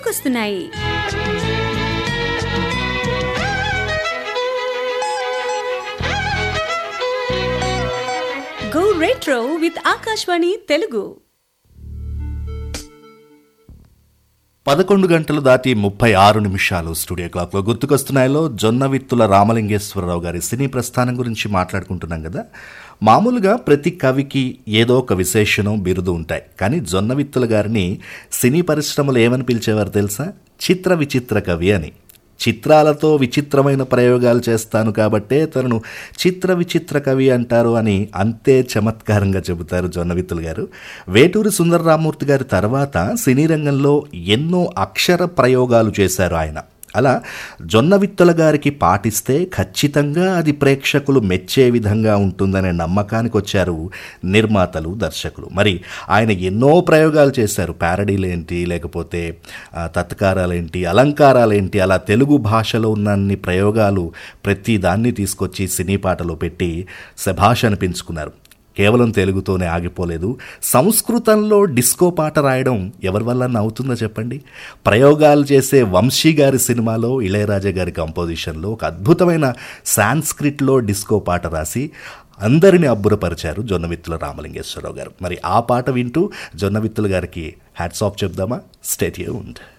గుర్తుకొస్తున్నాయి go retro with Akashvani Telugu పదకొండు గంటలు దాటి ముప్పై ఆరు నిమిషాలు స్టూడియో క్లాక్లో గుర్తుకొస్తున్నాయిలో జొన్న విత్తుల రామలింగేశ్వరరావు గారి సినీ ప్రస్థానం గురించి మాట్లాడుకుంటున్నాం కదా మామూలుగా ప్రతి కవికి ఏదో ఒక విశేషణం బిరుదు ఉంటాయి కానీ జొన్న విత్తుల గారిని సినీ పరిశ్రమలు ఏమని పిలిచేవారు తెలుసా చిత్ర విచిత్ర కవి అని చిత్రాలతో విచిత్రమైన ప్రయోగాలు చేస్తాను కాబట్టే తనను చిత్ర విచిత్ర కవి అంటారు అని అంతే చమత్కారంగా చెబుతారు జొన్నవిత్తులు గారు వేటూరి సుందరరామూర్తి గారి తర్వాత సినీ రంగంలో ఎన్నో అక్షర ప్రయోగాలు చేశారు ఆయన అలా జొన్నవిత్తుల గారికి పాటిస్తే ఖచ్చితంగా అది ప్రేక్షకులు మెచ్చే విధంగా ఉంటుందనే నమ్మకానికి వచ్చారు నిర్మాతలు దర్శకులు మరి ఆయన ఎన్నో ప్రయోగాలు చేశారు ప్యారడీలేంటి లేకపోతే ఆ, తత్కారాలేంటి అలంకారాలేంటి అలా తెలుగు భాషలో ఉన్నన్ని ప్రయోగాలు ప్రతి దాన్ని తీసుకొచ్చి సినీ పాటలో పెట్టి శభాష్ అనిపించుకున్నారు కేవలం తెలుగుతోనే ఆగిపోలేదు సంస్కృతంలో డిస్కో పాట రాయడం ఎవరి వల్ల అవుతుందో చెప్పండి ప్రయోగాలు చేసే వంశీ గారి సినిమాలో ఇళయరాజా గారి కంపోజిషన్లో ఒక అద్భుతమైన సాంస్క్రిట్లో డిస్కో పాట రాసి అందరిని అబ్బురపరిచారు జొన్నవిత్తుల రామలింగేశ్వరరావు గారు మరి ఆ పాట వింటూ జొన్నవిత్తుల గారికి హ్యాట్స్ ఆఫ్ చెప్దామా స్టేట్ ఉండ్